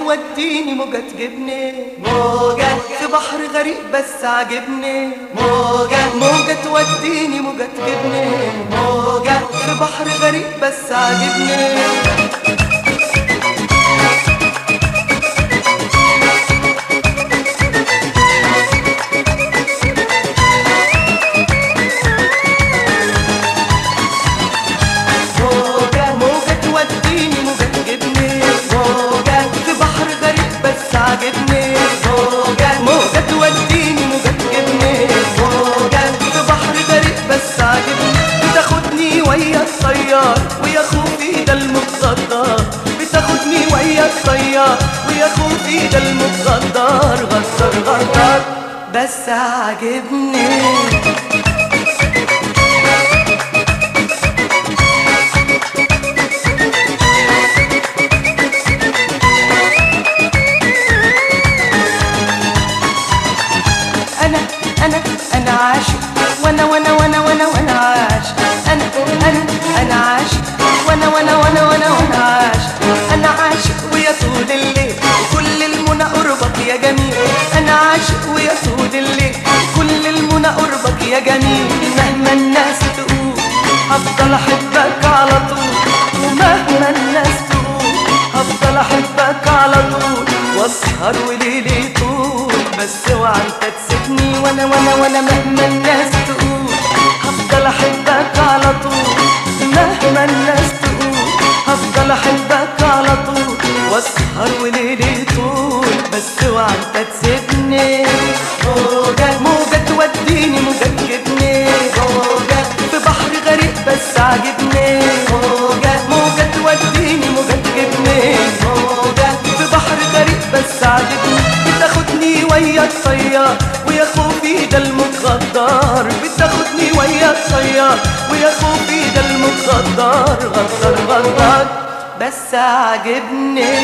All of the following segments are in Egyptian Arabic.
توديني موجة تجيبني موجة في بحر غريق بس عاجبني موجة موجة توديني موجة تجيبني موجة في بحر غريق بس عاجبني موجة موجة توديني موجة تجيبني موجة في بحر غريب بس عاجبني موجة موجة توديني موجة تجيبني موجة في بحر غريب بس عاجبني بتاخدني ويا الطيار ويا خوفي ده المتصدر بتاخدني ويا الطيار ويا خوفي ده المتصدر غدر غدر بس عاجبني انا انا انا عاشق وانا وانا وانا وانا وانا عاشق انا انا انا عاشق وانا وانا وانا وانا وانا عاشق انا عاشق ويا طول الليل كل المنى قربك يا جميل انا عاشق ويا طول الليل كل المنى قربك يا جميل مهما الناس تقول هفضل احبك على طول ومهما الناس تقول هفضل احبك على طول واسهر وليلي طول بس اوعى انت تسيبني وانا وانا وانا مهما الناس تقول هفضل احبك على طول مهما الناس تقول هفضل احبك على طول واسهر وليلي طول بس اوعى انت تسيبني موجة موجة توديني موجة تجيبني موجة في بحر غريب بس عاجبني موجة موجة توديني موجة تجيبني موجة في بحر غريب بس عاجبني بتاخدني ويا الطيار ويا خوفي ده المتغدر بتاخدني ويا الطيار ويا خوفي ده المتغدر غدر غدر بس عاجبني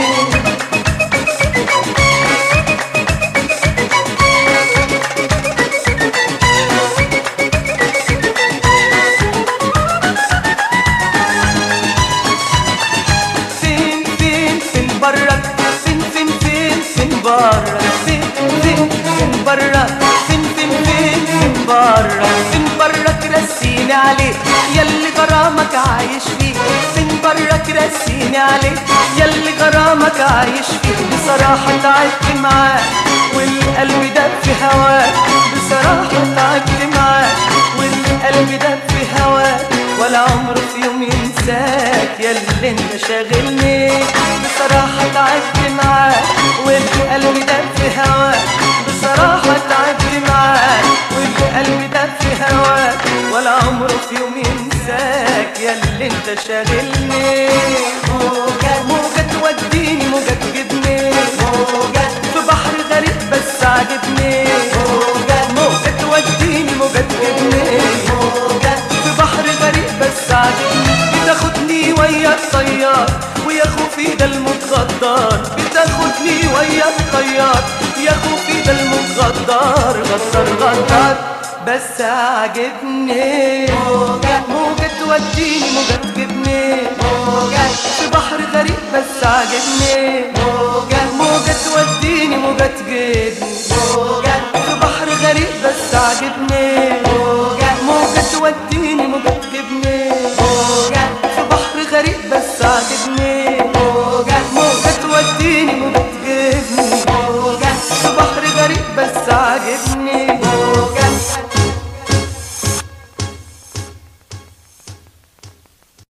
فين فين فين برك فين فين فين فين برك فين فين فين برك فين فين فين فين برك فين برك رسيني عليك ياللي غرامك عايش فيه فين برك رسيني عليك ياللي غرامك عايش فيه بصراحة تعبت معاك والقلب دب في هواك بصراحة تعبت معاك والقلب دب في هواك ولا عمره في يوم ينساك ياللي انت شاغلني بصراحة تعبت معاك والقلب دب في هواك بصراحة تعبت معاك والقلب دب في هواك ولا عمره في يوم ينساك ياللي انت شاغلني موجة موجة توديني موجة تجيبني موجة في بحر غريب بس عاجبني موجة موجة توديني موجة تجيبني موجة في بحر غريب بس عاجبني بتاخدني ويا الطيار ويا خوفي ده المتغدر بتاخدني ويا الطيار يا خوفي ده المتغدر غدر غدر بس عاجبني موجة موجة توديني موجة تجيبني موجة في بحر غريب بس عاجبني موجة موجة توديني موجة تجيبني موجة في بحر غريب بس عاجبني موجة موجة توديني موجة تجيبني موجة في بحر غريب بس عاجبني موجة موجة توديني موجة تجيبني موجة في بحر غريب بس عاجبني